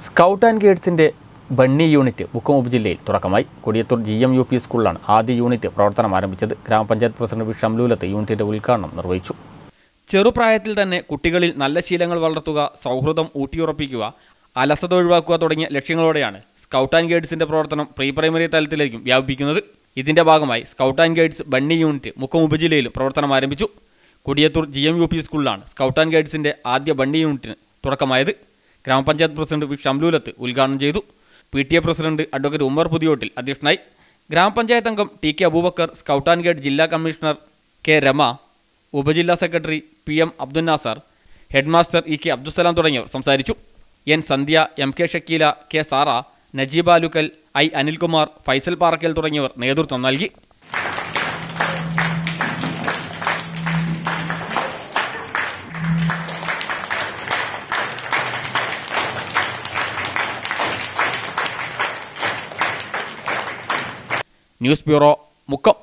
scout and ഗൈഡ്സിൻ്റെ bunny unit Mukkam ഉപജില്ലയിൽ തുടക്കമായി Kodiyathur G M U P സ്കൂളിലാണ് ആദ്യ യൂണിറ്റ് പ്രവർത്തനം ആരംഭിച്ചത് ഗ്രാമപഞ്ചായത്ത് പ്രസിഡന്റ് വി ഷംലൂലത്ത് യൂണിറ്റിന്റെ ഉദ്ഘാടനം നിർവഹിച്ചു ചെറുപ്രായത്തിൽ തന്നെ കുട്ടികളിൽ നല്ല ശീലങ്ങൾ വളർത്തുക സൗഹൃദം ഊട്ടിയുറപ്പിക്കുക അലസത ഒഴിവാക്കുക തുടങ്ങിയ ലക്ഷ്യങ്ങളോടെയാണ് സ്കൗട്ട് ആൻഡ് ഗൈഡ്സിന്റെ പ്രവർത്തനം പ്രീ പ്രൈമറി തലത്തിലേക്കും വ്യാപിപ്പിക്കുന്നത് ഇതിന്റെ ഭാഗമായി scout and guides bunny unit Mukkam ഉപജില്ലയിലും പ്രവർത്തനം ആരംഭിച്ചു Kodiyathur G M U P സ്കൂളിലാണ് സ്കൗട്ട് ആൻഡ് ഗൈഡ്സിന്റെ ആദ്യ ബണ്ണി യൂണിറ്റിന് തുടക്കമായത് ഗ്രാമപഞ്ചായത്ത് പ്രസിഡന്റ് വി ഷംലൂലത്ത് ഉദ്ഘാടനം ചെയ്തു P T A president advocate Ummer Puthiyottil അധ്യക്ഷനായി ഗ്രാമപഞ്ചായത്ത് അംഗം T K Abubacker scout and guide ജില്ലാ കമ്മീഷണർ കെ രമ ഉപജില്ലാ secretary P M Abdul Nasar headmaster E K Abdussalam തുടങ്ങിയവർ സംസാരിച്ചു N Sandhya M K Shakeela K Sara Najeeb Alukkal I Anilkumar Faisal Parakkal തുടങ്ങിയവർ നേതൃത്വം നൽകി ന്യൂസ് ബ്യൂറോ മുക്കം